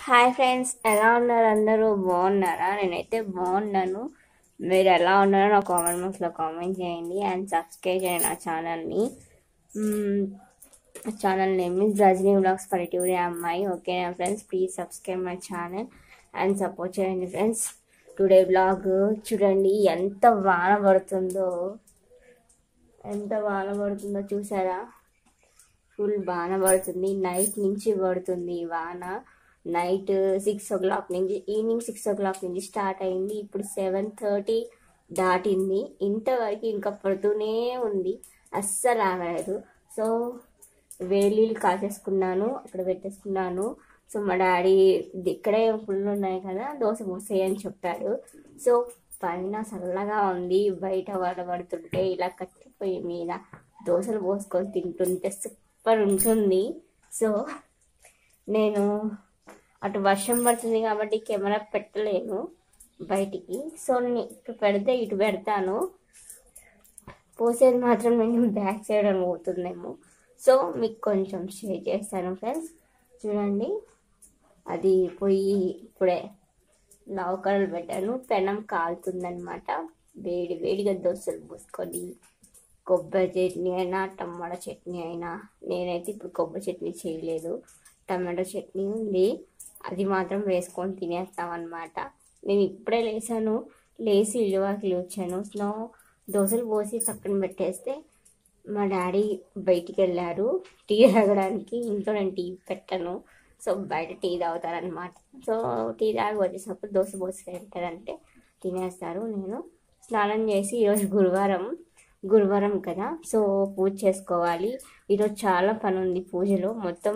hi friends ఎలా ఉన్నారు అందరూ బాగున్నారా నేనైతే బాగున్నాను మీరు ఎలా ఉన్నారో నా కామెంట్ బాక్స్లో కామెంట్ చేయండి అండ్ సబ్స్క్రైబ్ చేయండి నా ఛానల్ని channel name is Rajini blogs పల్లెటూరి అమ్మాయి ఓకేనా friends please subscribe my channel and support చేయండి ఫ్రెండ్స్ టుడే బ్లాగ్ చూడండి ఎంత వాన పడుతుందో ఎంత వాన పడుతుందో చూసారా ఫుల్ వాన పడుతుంది నైట్ నుంచి పడుతుంది ఈ వాన నైట్ సిక్స్ ఓ క్లాక్ నుంచి ఈవినింగ్ సిక్స్ ఓ క్లాక్ నుంచి స్టార్ట్ అయింది ఇప్పుడు సెవెన్ థర్టీ దాటింది ఇంతవరకు ఇంకా పడుతూనే ఉంది అస్సలు ఆగలేదు సో వేడి కాసేసుకున్నాను అక్కడ పెట్టేసుకున్నాను సో మా డాడీ ఇక్కడే ఫుల్ ఉన్నాయి కదా దోశ పోసేయి అని చెప్పాడు సో పైన చల్లగా ఉంది బయట పడుతుంటే ఇలా కట్టిపోయి మీద దోశలు పోసుకొని తింటుంటే సూపర్ ఉంటుంది సో నేను అటు వర్షం పడుతుంది కాబట్టి కెమెరా పెట్టలేను బయటికి సో నేను ఇటు పెడితే ఇటు పెడతాను పోసేది మాత్రం నేను బ్యాక్ సైడ్ అని పోతుందేమో సో మీకు కొంచెం షేర్ చేస్తాను ఫ్రెండ్స్ చూడండి అది పొయ్యి ఇప్పుడే లవకరలు పెట్టాను పెనం కాలుతుందనమాట వేడి వేడిగా దోశలు పోసుకొని కొబ్బరి చట్నీ అయినా టమాటా చట్నీ అయినా నేనైతే ఇప్పుడు కొబ్బరి చట్నీ చేయలేదు టమాటో చట్నీ ఉంది అది మాత్రం వేసుకొని తినేస్తాం అనమాట నేను ఇప్పుడే లేసాను లేచి ఇల్లువాకి వచ్చాను స్నో దోశలు పోసి పక్కన పెట్టేస్తే మా డాడీ బయటికి వెళ్ళారు టీ తాగడానికి ఇంట్లో నేను టీ పెట్టను సో బయట టీ తాగుతారనమాట సో టీ తాగి వచ్చేసినప్పుడు దోశ పోసి వెళ్తారంటే తినేస్తారు నేను స్నానం చేసి ఈరోజు గురువారం గురువారం కదా సో పూజ చేసుకోవాలి ఈరోజు చాలా పని ఉంది పూజలో మొత్తం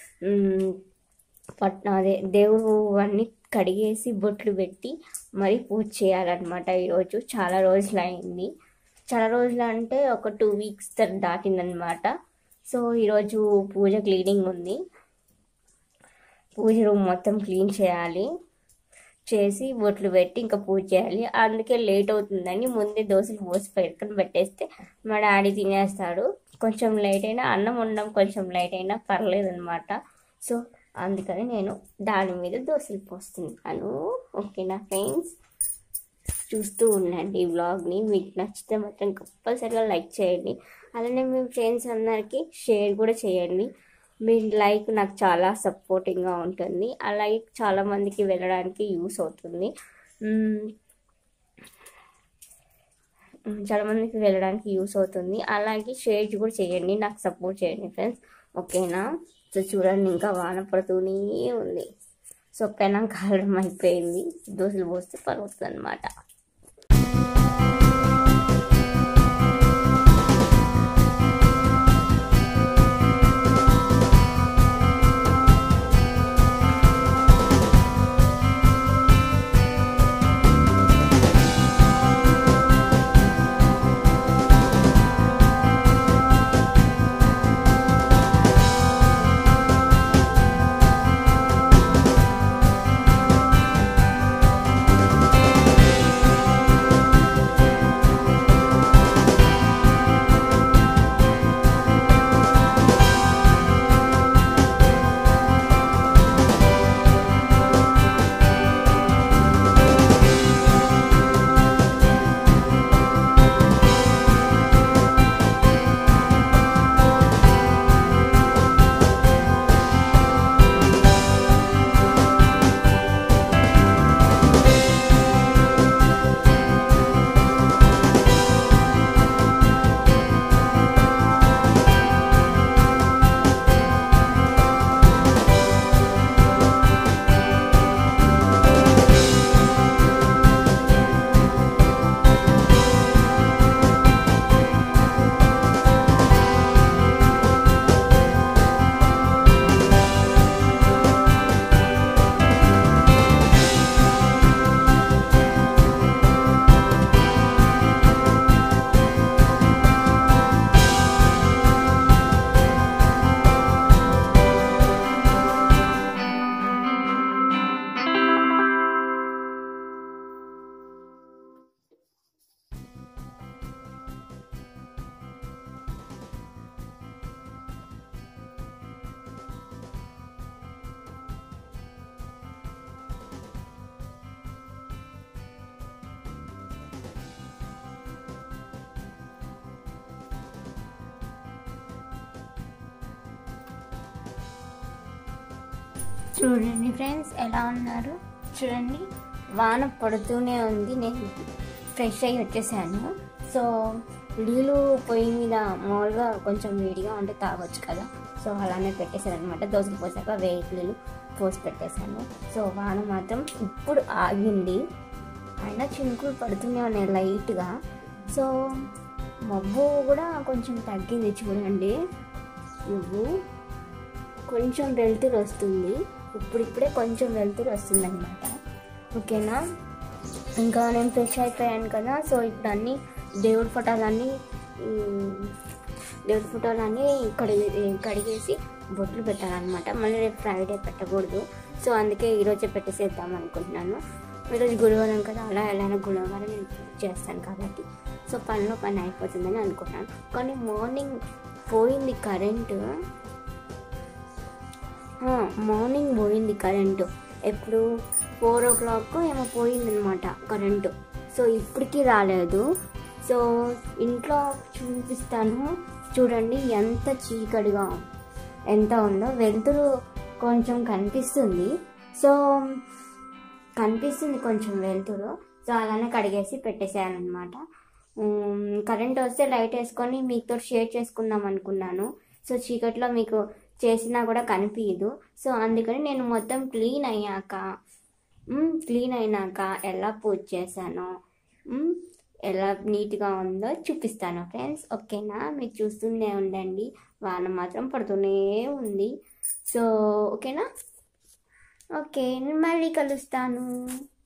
పట్ అదే దేవుడు అన్ని కడిగేసి బొట్లు పెట్టి మరి పూజ చేయాలన్నమాట ఈరోజు చాలా రోజులు అయింది చాలా రోజులు అంటే ఒక టూ వీక్స్ దాటిందనమాట సో ఈరోజు పూజ క్లీనింగ్ ఉంది పూజ రూమ్ మొత్తం క్లీన్ చేయాలి చేసి బొట్లు పెట్టి ఇంకా పూజ చేయాలి అందుకే లేట్ అవుతుందని ముందే దోశలు పోసి పెట్టుకొని పెట్టేస్తే మా డాడీ తినేస్తాడు కొంచెం లేట్ అయినా అన్నం ఉండడం కొంచెం లేట్ అయినా పర్లేదు అనమాట సో అందుకని నేను దాని మీద దోశలు పోస్తున్నాను ఓకేనా ఫ్రెండ్స్ చూస్తూ ఉండండి ఈ వ్లాగ్ని మీకు నచ్చితే మాత్రం కంపల్సరీగా లైక్ చేయండి అలానే మీ ఫ్రెండ్స్ అందరికీ షేర్ కూడా చేయండి మీ లైక్ నాకు చాలా సపోర్టింగ్గా ఉంటుంది అలాగే చాలామందికి వెళ్ళడానికి యూస్ అవుతుంది చాలామందికి వెళ్ళడానికి యూస్ అవుతుంది అలాగే షేర్ కూడా చేయండి నాకు సపోర్ట్ చేయండి ఫ్రెండ్స్ ఓకేనా సో చూడండి ఇంకా వాన పడుతూనే ఉంది సో పెనం కాలం అయిపోయింది దోశలు పోస్తే పరుగుతుంది అనమాట చూడండి ఫ్రెండ్స్ ఎలా ఉన్నారు చూడండి వాన పడుతూనే ఉంది నేను ఫ్రెష్ అయ్యి వచ్చేసాను సో నీళ్ళు పొయ్యి మీద మామూలుగా కొంచెం వేడిగా ఉంటే తాగొచ్చు కదా సో అలానే పెట్టేశాను అనమాట దోశలు పోసాక వేడి నీళ్ళు పోసి పెట్టేశాను సో వాన మాత్రం ఇప్పుడు ఆగింది అయినా చినుకులు పడుతూనే ఉన్నాయి లైట్గా సో మబ్బు కూడా కొంచెం తగ్గింది చూడండి మబ్బు కొంచెం వెలుతురు వస్తుంది ఇప్పుడిప్పుడే కొంచెం వెలుతురు వస్తుంది అనమాట ఓకేనా ఇంకా నేను ఫ్రెష్ అయిపోయాను కదా సో ఇప్పుడు అన్నీ దేవుడి ఫోటోలన్నీ ఉమ్, దేవుడి ఫోటోలన్నీ కడిగి కడిగేసి బొట్లు పెట్టాలన్నమాట మళ్ళీ రేపు ఫ్రైడే పెట్టకూడదు సో అందుకే ఈరోజే పెట్టేసేద్దాం అనుకుంటున్నాను ఈరోజు గురువారం కదా అలా ఎలా గురువారం నేను పూజ చేస్తాను కాబట్టి సో పనిలో పని అయిపోతుందని అనుకున్నాను కానీ మార్నింగ్ పోయింది కరెంటు ఆ, మార్నింగ్ పోయింది కరెంటు ఎప్పుడు ఫోర్ ఓ క్లాక్ ఏమో పోయిందనమాట కరెంటు సో ఇప్పటికీ రాలేదు సో ఇంట్లో చూపిస్తాను చూడండి ఎంత చీకటిగా ఎంత ఉందో వెలుతురు కొంచెం కనిపిస్తుంది సో కనిపిస్తుంది కొంచెం వెలుతురు సో అలానే కడిగేసి పెట్టేసాను అనమాట కరెంట్ వస్తే లైట్ వేసుకొని మీతో షేర్ చేసుకుందాం అనుకున్నాను సో చీకట్లో మీకు చేసినా కూడా కనిపించదు సో అందుకని నేను మొత్తం క్లీన్ అయ్యాక క్లీన్ అయినాక ఎలా పూజ చేశానో మ్, ఎలా నీట్గా ఉందో చూపిస్తాను ఫ్రెండ్స్ ఓకేనా మీరు చూస్తూనే ఉండండి వాన మాత్రం పడుతూనే ఉంది సో ఓకేనా ఓకే నేను మళ్ళీ కలుస్తాను